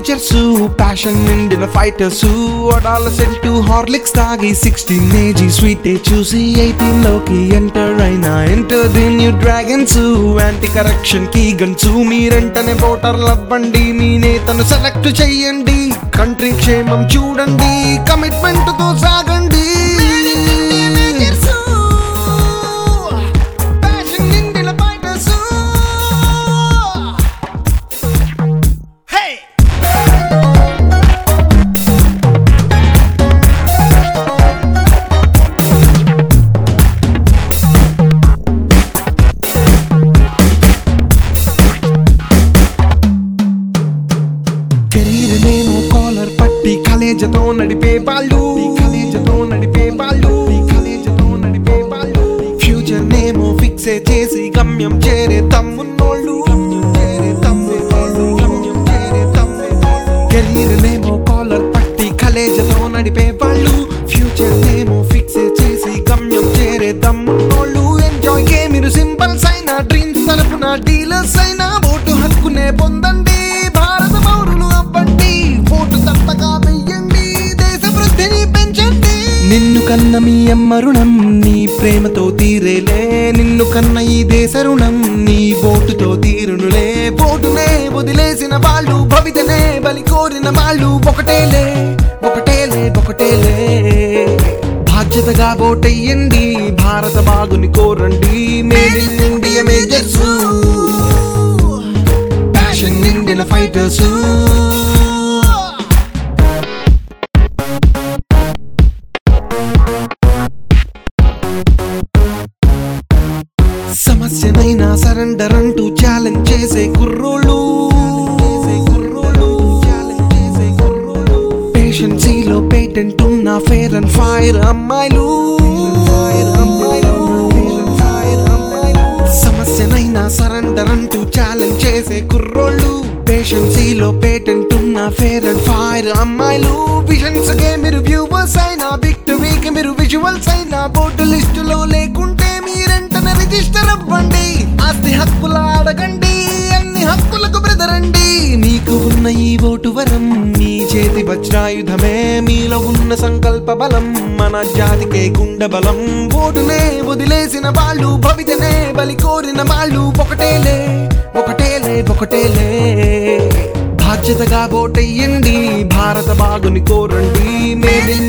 Majors passion నిండిన fighters adolescent Horlicks తాగి sixteen age sweet చూసి ఎయిటీన్ లోకి ఎంటర్ అయిన enter the new dragons anti corruption key guns మీరంటనే ఓటర్ లవ్వండి మీ నేతను సెలెక్ట్ చెయ్యండి కంట్రీ క్షేమం చూడండి కమిట్మెంట్ తో సాగండి Passion నిండిన fighters. Hey! కెరీర్ నేను కాలర్ పట్టి కలేజతో నడిపే వాళ్ళు కలేజతో నడిపే వాళ్ళు కలేజతో నడిపే వాళ్ళు ఫ్యూచర్ నేమో ఫిక్స్ చేసి గమ్యం చేరే తమ్మున్నోళ్ళు చేరే తమ్మున్నోళ్ళు గమ్యం చేరే తమ్మున్నోళ్ళు కెరీర్ నేమో కాలర్ పట్టి కలేజతో నడిపే వాళ్ళు ఫ్యూచర్ నేమో ఫిక్స్ చేసి గమ్యం చేరే తమ్మున్నోళ్ళు ఎంజాయ్ గే మీరు సింబల్స్ అయినా డ్రీమ్స్ తరపున డీలర్స్ అయినా ఓటు హక్కునే పొందండి భారత పౌరులు అవ్వండి ఓటు తప్పగా వెయ్యండి దేశ వృద్ధిని పెంచండి నిన్ను కన్న మీ అమ్మ రుణం నీ ప్రేమతో తీరేలే నిన్ను కన్న ఈ దేశ రుణం నీ ఓటుతో తీరునులే ఓటునే వదిలేసిన వాళ్ళు భవితనే బలి కోరిన వాళ్ళు ఒకటేలే ఒకటేలే ఒకటేలే బాధ్యతగా ఓటెయ్యండి భారత బాగుని కోరండి made in India majors passion నిండిన ఫైటర్స్ సమస్యనైనా సరెండర్ అంటూ ఛాలెంజ్ చేసే కుర్రోళ్ళు పేషెన్సీలో పేటెంట్ ఉన్న ఫేర్ అండ్ ఫైర్ అమ్మాయిలు సమస్యనైనా సరెండర్ అంటూ ఛాలెంజ్ చేసే కుర్రోళ్ళు పేషెన్సీలో పేటెంట్ ఉన్న ఫేర్ అండ్ ఫైర్ అమ్మాయిలు విజన్స్ కే మీరు వ్యూవర్స్ అయినా విక్టరీకి మీరు విజువల్స్ అయినా బోర్డు లిస్టులో లేకుంటే మీరెంటనే రిజిస్టర్ అవ్వండి ఆస్తి హక్కుల అడగండి అన్ని హక్కులకు బ్రదరండి మీకు ఉన్న ఈ ఓటు వరం మీ చేతి వజ్రాయుధమే మీలో ఉన్న సంకల్ప బలం మన జాతికే గుండె బలం ఓటునే వదిలేసిన వాళ్ళు భవితనే బలి కోరిన వాళ్ళు ఒకటేలే ఒకటేలే ఒకటేలే బాధ్యతగా ఓటెయ్యండి భారత బాగుని కోరండి మేడ్ ఇన్